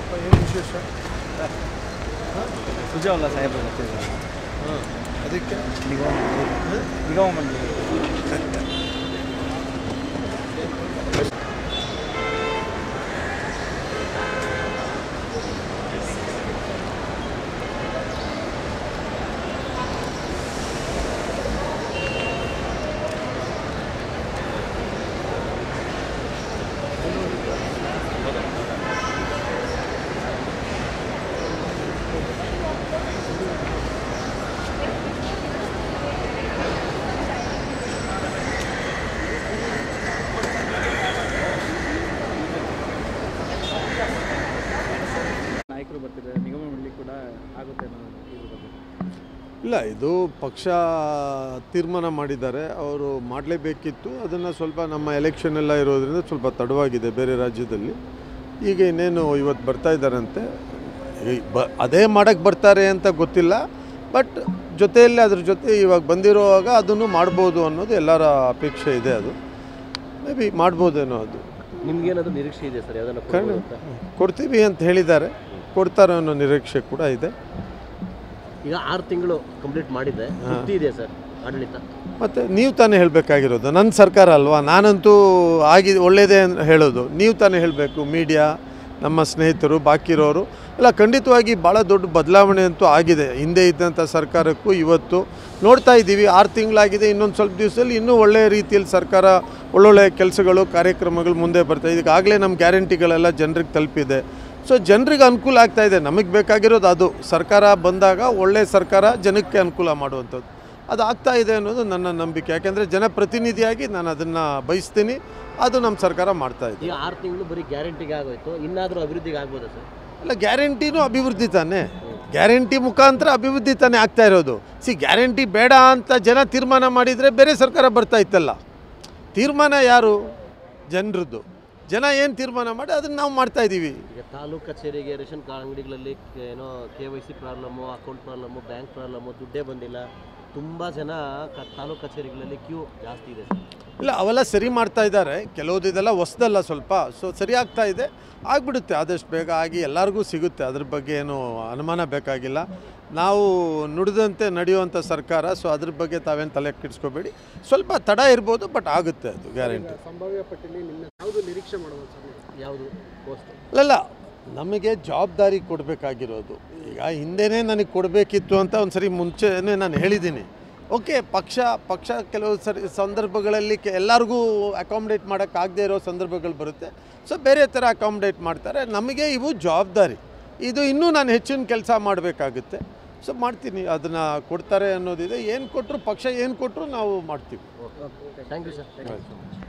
ಏನು ವಿಶೇಷ ಸುಜಾವಲ್ಲ ಸಾಹೇಬರು ಬರ್ತಿದ್ದಾರೆ ಹಾಂ ಅದಕ್ಕೆ ನಿಗಮ ಹಾಂ? ನಿಗಮ ಮಂಡಳಿ ನಾಯಕರು ಬರ್ತಿದ್ದಾರೆ ನಿಗಮ ಮಂಡಳಿ ಕೂಡ ಆಗುತ್ತೆ ಅನ್ನೋ ಇದ್ರ ಬಗ್ಗೆ ಇಲ್ಲ ಇದು ಪಕ್ಷ ತೀರ್ಮಾನ ಮಾಡಿದ್ದಾರೆ ಅವರು ಮಾಡಲೇಬೇಕಿತ್ತು ಅದನ್ನು ಸ್ವಲ್ಪ ನಮ್ಮ ಎಲೆಕ್ಷನ್ ಎಲ್ಲ ಇರೋದ್ರಿಂದ ಸ್ವಲ್ಪ ತಡವಾಗಿದೆ ಬೇರೆ ರಾಜ್ಯದಲ್ಲಿ ಈಗ ಇನ್ನೇನು ಇವತ್ತು ಬರ್ತಾ ಇದ್ದಾರಂತೆ ಈ ಬ ಅದೇ ಮಾಡೋಕ್ಕೆ ಬರ್ತಾರೆ ಅಂತ ಗೊತ್ತಿಲ್ಲ ಬಟ್ ಜೊತೆಯಲ್ಲಿ ಅದ್ರ ಜೊತೆ ಇವಾಗ ಬಂದಿರುವಾಗ ಅದನ್ನು ಮಾಡ್ಬೋದು ಅನ್ನೋದು ಎಲ್ಲರ ಅಪೇಕ್ಷೆ ಇದೆ ಅದು ಮೇ ಬಿ ಮಾಡ್ಬೋದೇನೋ ಅದು ನಿಮ್ಗೇನಾದ್ರೂ ನಿರೀಕ್ಷೆ ಇದೆ ಸರ್ ಯಾವ್ದನ್ನ ಕಣ್ಣು ಕೊಡ್ಬೋದು ಅಂತ? ಕೊಡ್ತೀವಿ ಅಂತ ಹೇಳಿದ್ದಾರೆ ಕೊಡ್ತಾರೆ ಅನ್ನೋ ನಿರೀಕ್ಷೆ ಕೂಡ ಇದೆ ಈಗ ಆರು ತಿಂಗಳು ಕಂಪ್ಲೀಟ್ ಮಾಡಿದ್ದೆ ತೃಪ್ತಿ ಇದೆ ಸರ್ ಆಡಳಿತ ಮತ್ತು ನೀವು ತಾನೇ ಹೇಳಬೇಕಾಗಿರೋದು ನನ್ನ ಸರ್ಕಾರ ಅಲ್ವಾ ನಾನಂತೂ ಆಗಿ ಒಳ್ಳೆಯದೇ ಅಂತ ಹೇಳೋದು ನೀವು ತಾನೇ ಹೇಳಬೇಕು ಮೀಡಿಯಾ ನಮ್ಮ ಸ್ನೇಹಿತರು ಬಾಕಿ ಇರೋರು ಎಲ್ಲ ಖಂಡಿತವಾಗಿ ಭಾಳ ದೊಡ್ಡ ಬದಲಾವಣೆ ಅಂತೂ ಆಗಿದೆ ಹಿಂದೆ ಇದ್ದಂಥ ಸರ್ಕಾರಕ್ಕೂ ಇವತ್ತು ನೋಡ್ತಾ ಇದ್ದೀವಿ ಆರು ತಿಂಗಳಾಗಿದೆ ಇನ್ನೊಂದು ಸ್ವಲ್ಪ ದಿವಸದಲ್ಲಿ ಇನ್ನೂ ಒಳ್ಳೆಯ ರೀತಿಯಲ್ಲಿ ಸರ್ಕಾರ ಒಳ್ಳೊಳ್ಳೆ ಕೆಲಸಗಳು ಕಾರ್ಯಕ್ರಮಗಳು ಮುಂದೆ ಬರ್ತಾ ಇದೆ ಈಗಾಗಲೇ ನಮ್ಮ ಗ್ಯಾರಂಟಿಗಳೆಲ್ಲ ಜನರಿಗೆ ತಲುಪಿದೆ ಸೊ ಜನರಿಗೆ ಅನುಕೂಲ ಆಗ್ತಾ ಇದೆ ನಮಗೆ ಬೇಕಾಗಿರೋದು ಅದು ಸರ್ಕಾರ ಬಂದಾಗ ಒಳ್ಳೆಯ ಸರ್ಕಾರ ಜನಕ್ಕೆ ಅನುಕೂಲ ಮಾಡುವಂಥದ್ದು ಅದು ಆಗ್ತಾ ಇದೆ ಅನ್ನೋದು ನನ್ನ ನಂಬಿಕೆ ಯಾಕೆಂದರೆ ಜನಪ್ರತಿನಿಧಿಯಾಗಿ ನಾನು ಅದನ್ನು ಬಯಸ್ತೀನಿ ಅದು ನಮ್ಮ ಸರ್ಕಾರ ಮಾಡ್ತಾ ಇದೆ ಈಗ ಆರು ತಿಂಗಳು ಬರೀ ಗ್ಯಾರಂಟಿಗೆ ಆಗೋಯ್ತು ಇನ್ನಾದ್ರೂ ಅಭಿವೃದ್ಧಿಗೆ ಆಗ್ಬೋದಾ ಸರ್ ಅಲ್ಲ ಗ್ಯಾರಂಟಿನೂ ಅಭಿವೃದ್ಧಿ ತಾನೇ ಗ್ಯಾರಂಟಿ ಮುಖಾಂತರ ಅಭಿವೃದ್ಧಿ ತಾನೇ ಆಗ್ತಾ ಇರೋದು ಸಿ ಗ್ಯಾರಂಟಿ ಬೇಡ ಅಂತ ಜನ ತೀರ್ಮಾನ ಮಾಡಿದರೆ ಬೇರೆ ಸರ್ಕಾರ ಬರ್ತಾ ಇತ್ತಲ್ಲ ತೀರ್ಮಾನ ಯಾರು ಜನರದ್ದು ಜನ ಏನು ತೀರ್ಮಾನ ಮಾಡಿ ಅದನ್ನು ನಾವು ಮಾಡ್ತಾ ಇದ್ದೀವಿ ಈಗ ತಾಲೂಕು ಕಚೇರಿಗೆ ರೇಷನ್ ಕಾರ್ಡ್ ಅಂಗಡಿಗಳಲ್ಲಿ ಕ- ಏನೋ K Y C problem account problem bank problem ದುಡ್ಡೇ ಬಂದಿಲ್ಲ ತುಂಬ ಜನ ಕ ತಾಲೂಕು ಕಚೇರಿಗಳಲ್ಲಿ ಕ್ಯೂ ಜಾಸ್ತಿ ಇದೆ ಸರ್ ಇಲ್ಲ ಅವೆಲ್ಲ ಸರಿ ಮಾಡ್ತಾ ಇದ್ದಾರೆ ಕೆಲವ್ದು ಇದೆಲ್ಲ ಹೊಸ್ದಲ್ಲ ಸ್ವಲ್ಪ ಸೊ ಸರಿ ಆಗ್ತಾ ಇದೆ ಆಗಿಬಿಡುತ್ತೆ ಆದಷ್ಟು ಬೇಗ ಆಗಿ ಎಲ್ಲರಿಗೂ ಸಿಗುತ್ತೆ ಅದ್ರ ಬಗ್ಗೆ ಏನು ಅನುಮಾನ ಬೇಕಾಗಿಲ್ಲ ನಾವು ನುಡಿದಂತೆ ನಡೆಯುವಂಥ ಸರ್ಕಾರ ಸೊ ಅದ್ರ ಬಗ್ಗೆ ತಾವೇನು ತಲೆ ಕೆಡಿಸ್ಕೋಬೇಡಿ ಸ್ವಲ್ಪ ತಡ ಇರ್ಬೋದು ಬಟ್ ಆಗುತ್ತೆ ಅದು ಗ್ಯಾರಂಟಿ ಸಂಭಾವ್ಯ ಪಟ್ಟಿಲಿ ನಿಮ್ಮ ಯಾವುದು ನಿರೀಕ್ಷೆ ಮಾಡ್ಬೋದು ಸರ್ ನೀವು? ಯಾವುದು ಪೋಸ್ಟ್ ಅಲ್ಲಲ್ಲ ನಮಗೆ ಜವಾಬ್ದಾರಿ ಕೊಡಬೇಕಾಗಿರೋದು ಈಗ ಹಿಂದೆನೇ ನನಗೆ ಕೊಡಬೇಕಿತ್ತು ಅಂತ ಒಂದು ಸರಿ ಮುಂಚೆನೇ ನಾನು ಹೇಳಿದ್ದೀನಿ ಓಕೆ ಪಕ್ಷ ಪಕ್ಷ ಕೆಲವು ಸರಿ ಸಂದರ್ಭಗಳಲ್ಲಿ ಕೆ ಎಲ್ಲರಿಗೂ ಅಕಾಮಿಡೇಟ್ ಮಾಡೋಕ್ಕಾಗದೇ ಇರೋ ಸಂದರ್ಭಗಳು ಬರುತ್ತೆ ಸೊ ಬೇರೆ ಥರ ಅಕಾಮಿಡೇಟ್ ಮಾಡ್ತಾರೆ ನಮಗೆ ಇವು ಜವಾಬ್ದಾರಿ ಇದು ಇನ್ನೂ ನಾನು ಹೆಚ್ಚಿನ ಕೆಲಸ ಮಾಡಬೇಕಾಗುತ್ತೆ ಸೊ ಮಾಡ್ತೀನಿ ಅದನ್ನು ಕೊಡ್ತಾರೆ ಅನ್ನೋದಿದೆ ಏನು ಕೊಟ್ಟರು ಪಕ್ಷ ಏನು ಕೊಟ್ಟರು ನಾವು ಮಾಡ್ತೀವಿ ಥ್ಯಾಂಕ್ ಯು ಸರ್